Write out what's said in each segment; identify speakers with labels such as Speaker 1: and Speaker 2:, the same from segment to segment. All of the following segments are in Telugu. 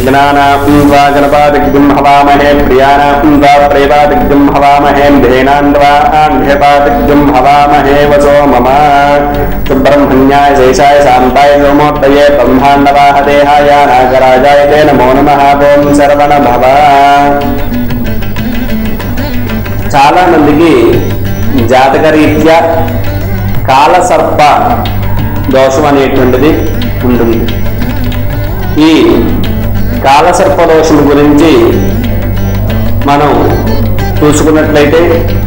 Speaker 1: విఘ్నానాం వా గణపాదిగ్యం హవామహే ప్రియాణాం వా ప్రేవాదిగ్యం హవామహే ధేనాన్ వా ఆంధ్యపాదిగ్యం హవామహే వసో మమ సుబ్రహ్మణ్యాయ శేషాయ శాంతాయ సోమోత్తయే బ్రహ్మాండవాహదేహాయ నాగరాజాయ తే నమో నమః ఓం శరవణ భవ చాలా మందికి జాతకరీత్యా కాలసర్ప దోషం అనేటువంటిది ఉంటుంది ఈ కాలసర్ప దోషం గురించి మనం చూసుకున్నట్లయితే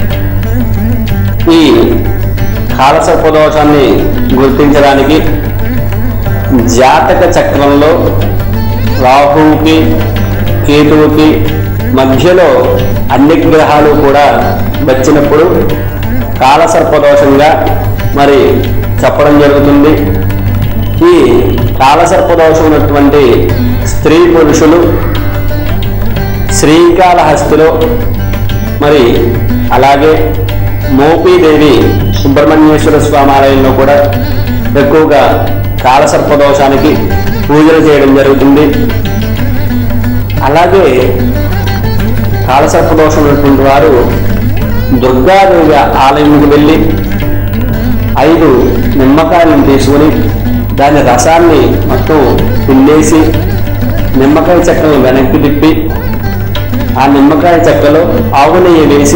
Speaker 1: ఈ కాలసర్ప దోషాన్ని గుర్తించడానికి జాతక చక్రంలో రాహువుకి కేతువుకి మధ్యలో అన్ని గ్రహాలు కూడా వచ్చినప్పుడు కాలసర్పదోషంగా మరి చెప్పడం జరుగుతుంది ఈ కాలసర్పదోషం ఉన్నటువంటి స్త్రీ పురుషులు శ్రీకాళహస్తిలో మరి అలాగే మోపీదేవి సుబ్రహ్మణ్యేశ్వర స్వామి ఆలయంలో కూడా ఎక్కువగా కాలసర్పదోషానికి పూజలు చేయడం జరుగుతుంది అలాగే కాలసర్పదోషం ఉన్నటువంటి వారు దుర్గాదేవి ఆలయంకి వెళ్ళి ఐదు నిమ్మకాయలను తీసుకొని దాని రసాన్ని మొత్తం పిండేసి నిమ్మకాయ చెక్కలను వెనక్కి తిప్పి ఆ నిమ్మకాయ చెక్కలో ఆవు నెయ్యి వేసి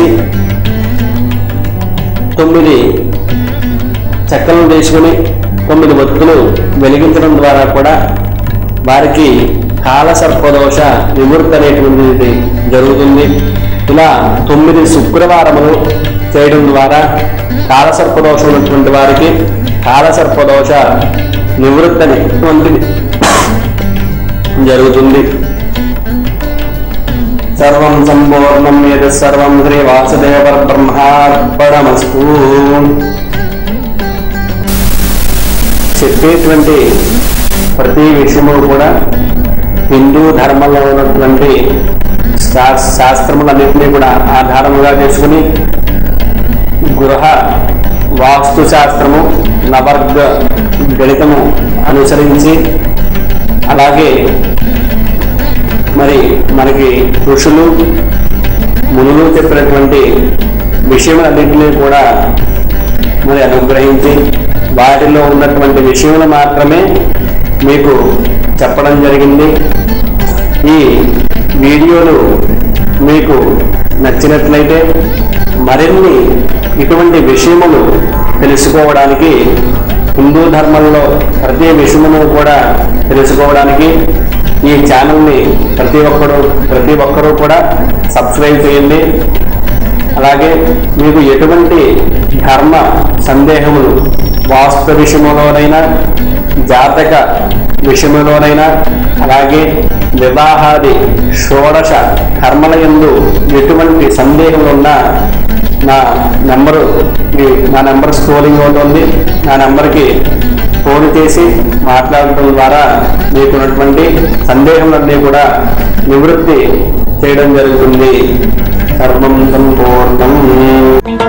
Speaker 1: తొమ్మిది చెక్కలను తీసుకుని తొమ్మిది ఒత్తులు వెలిగించడం ద్వారా కూడా వారికి కాలసర్పదోష నివృత్తి అనేటువంటిది జరుగుతుంది ఇలా తొమ్మిది శుక్రవారములు చేయడం ద్వారా కాలసర్పదోషం ఉన్నటువంటి వారికి కాలసర్పదోష నివృత్తి అనేటువంటిది జరుగుతుంది సర్వం సంపూర్ణం యత్ సర్వం శ్రీ వాసుదేవ బ్రహ్మార్పణమస్తు చెప్పేటువంటి ప్రతి విషయము కూడా హిందూ ధర్మంలో ఉన్నటువంటి శా- శాస్త్రములన్నింటినీ కూడా ఆధారముగా చేసుకుని గృహ వాస్తు శాస్త్రము నవర్గ గణితము అనుసరించి అలాగే మరి మనకి ఋషులు మునులు చెప్పినటువంటి విషయములన్నింటినీ కూడా మరి అనుగ్రహించి వాటిలో ఉన్నటువంటి విషయములు మాత్రమే మీకు చెప్పడం జరిగింది ఈ వీడియోలు మీకు నచ్చినట్లయితే మరిన్ని ఇటువంటి విషయములు తెలుసుకోవడానికి హిందూ ధర్మంలో ప్రతి విషయమును కూడా తెలుసుకోవడానికి ఈ ఛానల్ని ప్రతి ఒక్కరు ప్రతి ఒక్కరూ కూడా సబ్స్క్రైబ్ చేయండి అలాగే మీకు ఎటువంటి ధర్మ సందేహములు వాస్తు విషయములోనైనా జాతక విషయములోనైనా అలాగే వివాహాది షోడశ కర్మల యందు ఎటువంటి సందేహములు ఉన్నా నా నెంబరు ఈ- నా నెంబర్ స్క్రోలింగ్ అవుతుంది నా నెంబర్కి ఫోన్ చేసి మాట్లాడటం ద్వారా మీకున్నటువంటి సందేహములన్నీ కూడా నివృత్తి చేయడం జరుగుతుంది సర్వం సంపూర్ణం